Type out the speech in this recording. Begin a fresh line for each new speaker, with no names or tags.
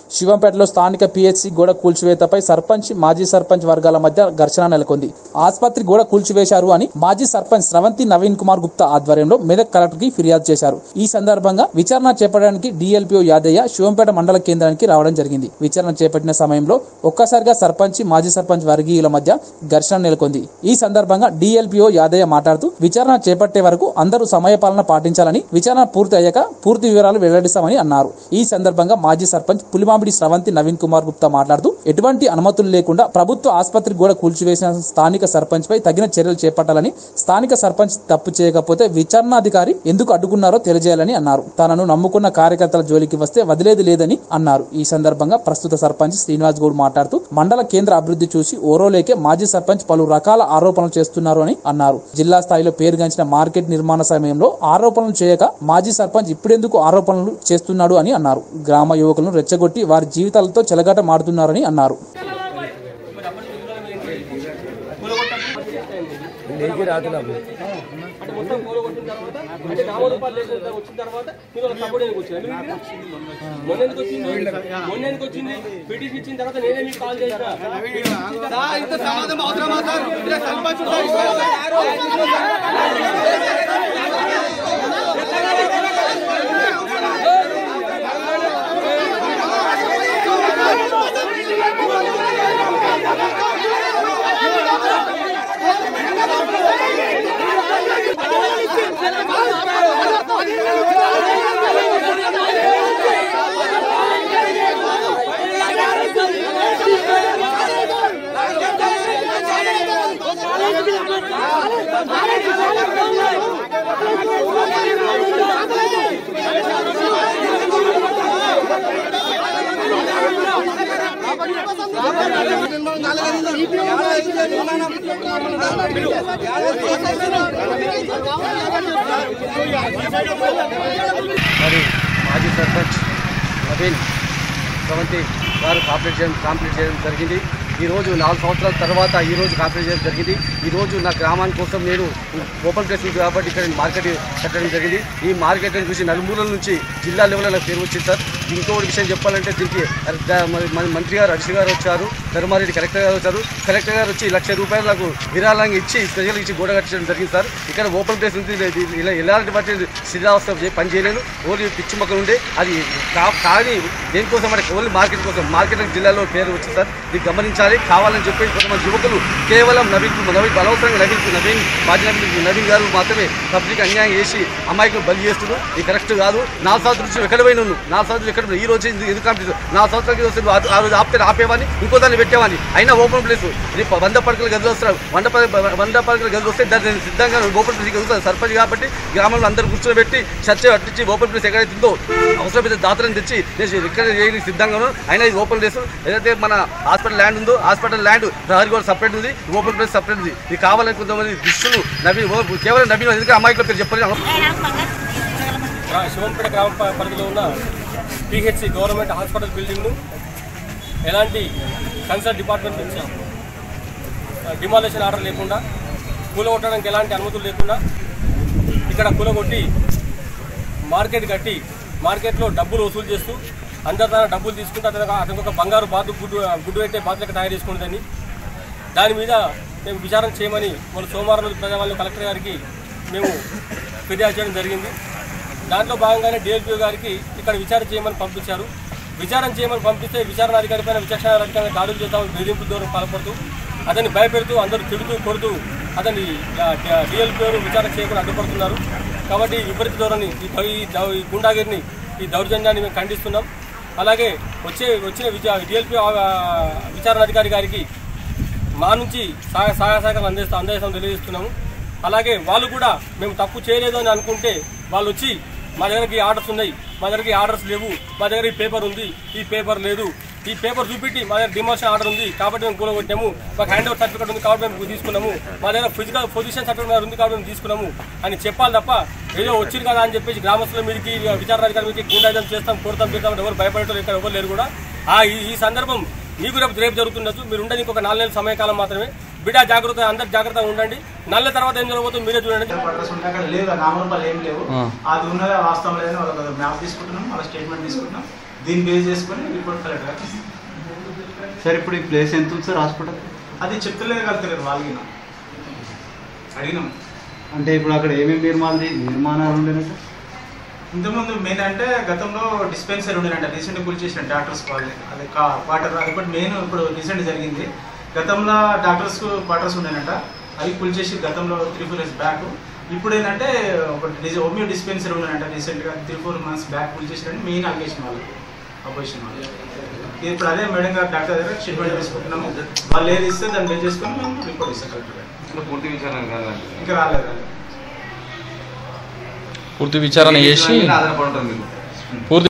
శివంపేటలో స్థానిక పిహెచ్సి గోడ కూల్చివేతపై సర్పంచ్ మాజీ సర్పంచ్ వర్గాల మధ్య ఘర్షణ నెలకొంది ఆసుపత్రి గోడ కూల్చివేశారు అని మాజీ సర్పంచ్ స్రవంతి నవీన్ కుమార్ గుప్తా ఆధ్వర్యంలో మెదక్ కలెక్టర్ కి ఫిర్యాదు చేశారు ఈ సందర్భంగా విచారణ చేపట్టడానికి డిఎల్పిఓ యాదయ్య శివంపేట మండల కేంద్రానికి రావడం జరిగింది విచారణ చేపట్టిన సమయంలో ఒక్కసారిగా సర్పంచ్ మాజీ సర్పంచ్ వర్గీయుల మధ్య ఘర్షణ నెలకొంది ఈ సందర్భంగా డిఎల్పిఓ యాదయ్య మాట్లాడుతూ విచారణ చేపట్టే వరకు అందరూ సమయపాలన పాటించాలని విచారణ పూర్తి అయ్యాక పూర్తి వివరాలు వెల్లడిస్తామని అన్నారు ఈ సందర్భంగా మాజీ సర్పంచ్ పులిమామిడి స్రవంతి నవీన్ కుమార్ గుప్తా మాట్లాడుతూ ఎటువంటి అనుమతులు లేకుండా ప్రభుత్వ ఆసుపత్రి గోడ కూల్చివేసిన స్థానిక సర్పంచ్ పై తగిన చర్యలు చేపట్టాలని స్థానిక సర్పంచ్ తప్పు చేయకపోతే విచారణాధికారి ఎందుకు అడ్డుకున్నారో తెలియజేయాలని అన్నారు తనను నమ్ముకున్న కార్యకర్తల జోలికి వస్తే వదిలేది లేదని అన్నారు ఈ సందర్భంగా ప్రస్తుత సర్పంచ్ శ్రీనివాస్ గౌడ్ మాట్లాడుతూ మండల కేంద్ర అభివృద్ధి చూసి ఓరోలేకే మాజీ సర్పంచ్ పలు రకాల ఆరోపణలు చేస్తున్నారు అని అన్నారు జిల్లా స్థాయిలో పేరుగాంచిన మార్కెట్ నిర్మాణ సమయంలో ఆరోపణలు చేయక మాజీ సర్పంచ్ ఇప్పుడెందుకు ఆరోపణలు చేస్తున్నాడు అని అన్నారు గ్రామ యువకులను రెచ్చగొట్టి వారి జీవితాలతో చెలగాట మాడుతున్నారని అన్నారు
లేచి రాతున్నాము
అంటే మొత్తం కూలగొట్టిన తర్వాత అంటే నామరూపాలు లేకుండా వచ్చిన తర్వాత మీరు వాళ్ళ సపోర్ట్ ఎందుకు వచ్చింది మొన్న ఎందుకు వచ్చింది మొన్న ఎందుకు వచ్చింది పిటిషన్ ఇచ్చిన తర్వాత నేనే మీకు కాల్ చేసిన ఇంత సమాధానం అవసరమా సార్ సర్పంచ్
మరి మాజీ సర్పంచ్ నవీన్ స్రవంతి వారు కంప్లీట్ చేయడం కంప్లీట్ చేయడం జరిగింది ఈరోజు నాలుగు సంవత్సరాల తర్వాత ఈరోజు కంప్లీట్ చేయడం జరిగింది ఈరోజు నా గ్రామాని కోసం నేను ఓపెన్ ప్లేస్ ఉంది కాబట్టి ఇక్కడ మార్కెట్ కట్టడం జరిగింది ఈ మార్కెట్ చూసి నలుమూలల నుంచి జిల్లా లెవెల్లో నాకు పేరు వచ్చింది సార్ ఇంకొకటి విషయం చెప్పాలంటే దీనికి ద- మరి మన మంత్రి గారు హర్షి గారు వచ్చారు ధర్మారెడ్డి కలెక్టర్ గారు వచ్చారు కలెక్టర్ గారు వచ్చి లక్ష రూపాయలు నాకు విరాళంగా ఇచ్చి ప్రజలకు ఇచ్చి గోడ కట్టడం జరిగింది సార్ ఇక్కడ ఓపెన్ ప్లేస్ ఉంది ఇది- ఇలా ఎలాంటి వాటి శిథిలావస్థ చే- పని చేయలేను ఓన్లీ పిచ్చి మొక్కలు ఉండే అది కా- కానీ దేనికోసం అంటే ఓన్లీ మార్కెట్ కోసం మార్కెట్ జిల్లాలో పేరు వచ్చింది సార్ ఇది గమనించాలి కావాలని చెప్పి కొంతమంది యువకులు కేవలం నవీన్ కు- నవీన్ బలవసరంగా నవీన్ కు- నవీన్ మాజీ నవీన్ నవీన్ గారు మాత్రమే పబ్లిక్ అన్యాయం చేసి అమ్మాయికి బలి చేస్తున్నారు ఇది కరెక్ట్ కాదు నాలుగు సంవత్సరాల నుంచి ఎక్కడ పోయినా నువ్వు నాలుగు సంవత్సరాలు ఎక్కడ పోయినావు? ఈ రోజు ఎందుకు ఎందుకు కంప్లీట్ నాలుగు సంవత్సరాల కింద వస్తే నువ్వు ఆ- ఆ రోజు ఆపితే ఆపేవాని ఇంకో దాన్ని పెట్టేవాని అయినా ఓపెన్ ప్లేస్ ఇది ప- వంద పడకల గదులు వస్తారు వంద ప- వంద పడకల గదులు వస్తే దాన్ని నేను సిద్ధంగా ఓపెన్ ప్లేస్ వస్తాను సర్పంచ్ కాబట్టి గ్రామంలో అందరూ కూర్చోబెట్టి చర్చ పట్టించి ఓపెన్ ప్లేస్ ఎక్కడైతే ఉందో అవసరమైతే దాతలను తెచ్చి నేను ఇక్కడ చేయడానికి సిద్ధంగా ఉన్నాను అయినా ఇది ఓపెన్ ప్లేస్ ఏదైతే మన హాస్పిటల్ ల్యాండ్ ఉందో హాస్పిటల్ ల్యాండ్ ప్రహరీ కూడా సపరేట్ ఉంది ఓపెన్ ప్లేస్ సపరేట్ ఉంది ఇది కావాలని కొంతమంది దుష్టులు నవీన్ ఓ- కేవలం నవీన్ ఎందుకంటే అమ్మాయికి పేరు చెప్పలేదు
గ్రా- శివంపేట గ్రామ ప- పరిధిలో ఉన్న పిహెచ్సి గవర్నమెంట్ హాస్పిటల్ బిల్డింగ్ను ఎలాంటి కన్సర్న్ డిపార్ట్మెంట్ నుంచి డిమాలేషన్ ఆర్డర్ లేకుండా కూలగొట్టడానికి ఎలాంటి అనుమతులు లేకుండా ఇక్కడ కూలగొట్టి మార్కెట్ కట్టి మార్కెట్లో డబ్బులు వసూలు చేస్తూ అందరి ద్వారా డబ్బులు తీసుకుంటూ అతను అతనికి ఒక బంగారు బాతు గుడ్డు గుడ్డు పెట్టే బాతులకు తయారు చేసుకుంటుందని దాని మీద మేము విచారణ చేయమని మన సోమవారం రోజు ప్రజావాళ్ళు కలెక్టర్ గారికి మేము ఫిర్యాదు చేయడం జరిగింది దాంట్లో భాగంగానే డిఎల్పీ గారికి ఇక్కడ విచారణ చేయమని పంపించారు విచారణ చేయమని పంపిస్తే విచారణ అధికారి పైన విచక్షణ రహితంగా దాడులు చేద్దామని బెదిరింపు దూరం పాల్పడుతూ అతన్ని భయపెడుతూ అందరూ తిడుతూ కొడుతూ అతన్ని డిఎల్పీ విచారణ చేయకుండా అడ్డుపడుతున్నారు కాబట్టి ఈ విపరీత ధోరణి ఈ దౌ- ఈ దౌ- ఈ గుండాగిరిని ఈ దౌర్జన్యాన్ని మేము ఖండిస్తున్నాం అలాగే వచ్చే వచ్చిన విచా డిఎల్పీ విచారణ అధికారి గారికి మా నుంచి సహాయ సహాయ సహకారం అందిస్తా అందేస్తాం తెలియజేస్తున్నాము అలాగే వాళ్ళు కూడా మేము తప్పు చేయలేదు అని అనుకుంటే వాళ్ళు వచ్చి మా దగ్గరికి ఆర్డర్స్ ఉన్నాయి మా దగ్గరికి ఆర్డర్స్ లేవు మా దగ్గర ఈ పేపర్ ఉంది ఈ పేపర్ లేదు ఈ పేపర్ చూపెట్టి మా దగ్గర డిమోషన్ ఆర్డర్ ఉంది కాబట్టి మేము కూలగొట్టాము మాకు హ్యాండ్ ఓవర్ సర్టిఫికేట్ ఉంది కాబట్టి మేము తీసుకున్నాము మా దగ్గర ఫిజికల్ పొజిషన్ సర్టిఫికేట్ ఉంది కాబట్టి మేము తీసుకున్నాము అని చెప్పాలి తప్ప ఏదో వచ్చింది కదా అని చెప్పేసి గ్రామస్తుల మీదకి విచారణ అధికారి మీదకి గుండాయిజం చేస్తాం కొడతాం చేస్తాం ఎవరు భయపడటం ఇక్కడ ఎవరు లేరు కూడా ఆ ఈ- ఈ సందర్భం మీకు రేపు రేపు జరుగుతుండొచ్చు మీరు ఉండని ఇంకొక నాలుగు నెలల సమయకాలం మాత్రమే బిడ్డ జాగ్రత్త అందరు జాగ్రత్తగా ఉండండి నల్ల తర్వాత ఏం జరగబోతుందో మీరే చూడండి
పర్పస్ ఉంటే అక్కడ లేవు నామరూపాలు ఏం లేవు అది ఉన్నది వాస్తవం లేదని వాళ్ళకి మ్యాప్ తీసుకుంటున్నాం వాళ్ళ స్టేట్మెంట్ తీసుకుంటున్నాం దీన్ని బేస్ చేసుకొని రిపోర్ట్ కలెక్ట్ గారికి ఇస్తాం.
సార్ ఇప్పుడు ఈ ప్లేస్ ఎంత ఉంది సార్ హాస్పిటల్
అది చెప్తలేదు కలుగుతలేదు వాళ్ళకి అడిగినాం
అంటే ఇప్పుడు అక్కడ ఏమేమి నిర్మాణాలు నిర్మాణాలు ఉండేనా సార్
ఇంతకుముందు మెయిన్ అంటే గతంలో డిస్పెన్సరీ ఉండేనంట రీసెంట్ కూల్ చేసిన డాక్టర్స్ వాళ్ళని అది క్వార్టర్ అది ఒకటి మెయిన్ ఇప్పుడు రీసెంట్ జరిగింది గతంలో డాక్టర్స్ క్వార్టర్స్ ఉండేనంట అవి కూల్ చేసి గతంలో త్రీ ఫోర్ ఇయర్స్ బ్యాక్ ఇప్పుడు ఏంటంటే ఒక హోమియో డిస్పెన్సరీ ఉండేనంట రీసెంట్గా త్రీ ఫోర్ మంత్స్ బ్యాక్ కూల్ చేసినట్టు మెయిన్ అలిగేషన్ వాళ్ళు అపోజిషన్ వాళ్ళు ఇది ఇప్పుడు అదే మేడం గారు డాక్టర్ దగ్గర ట్రీట్మెంట్ తీసుకుంటున్నాము వాళ్ళు ఏది ఇస్తే దాన్ని బేస్ చేసుకొని మేము రిపోర్ట్ ఇస్తాం కరెక్ట్గా
పూర్తి విచారణ కాదండి
ఇంకా రాలేదు రాలేదు
పూర్తి విచారణ చేసి
ఆధారపడి ఉంటుంది మీకు
పూర్తి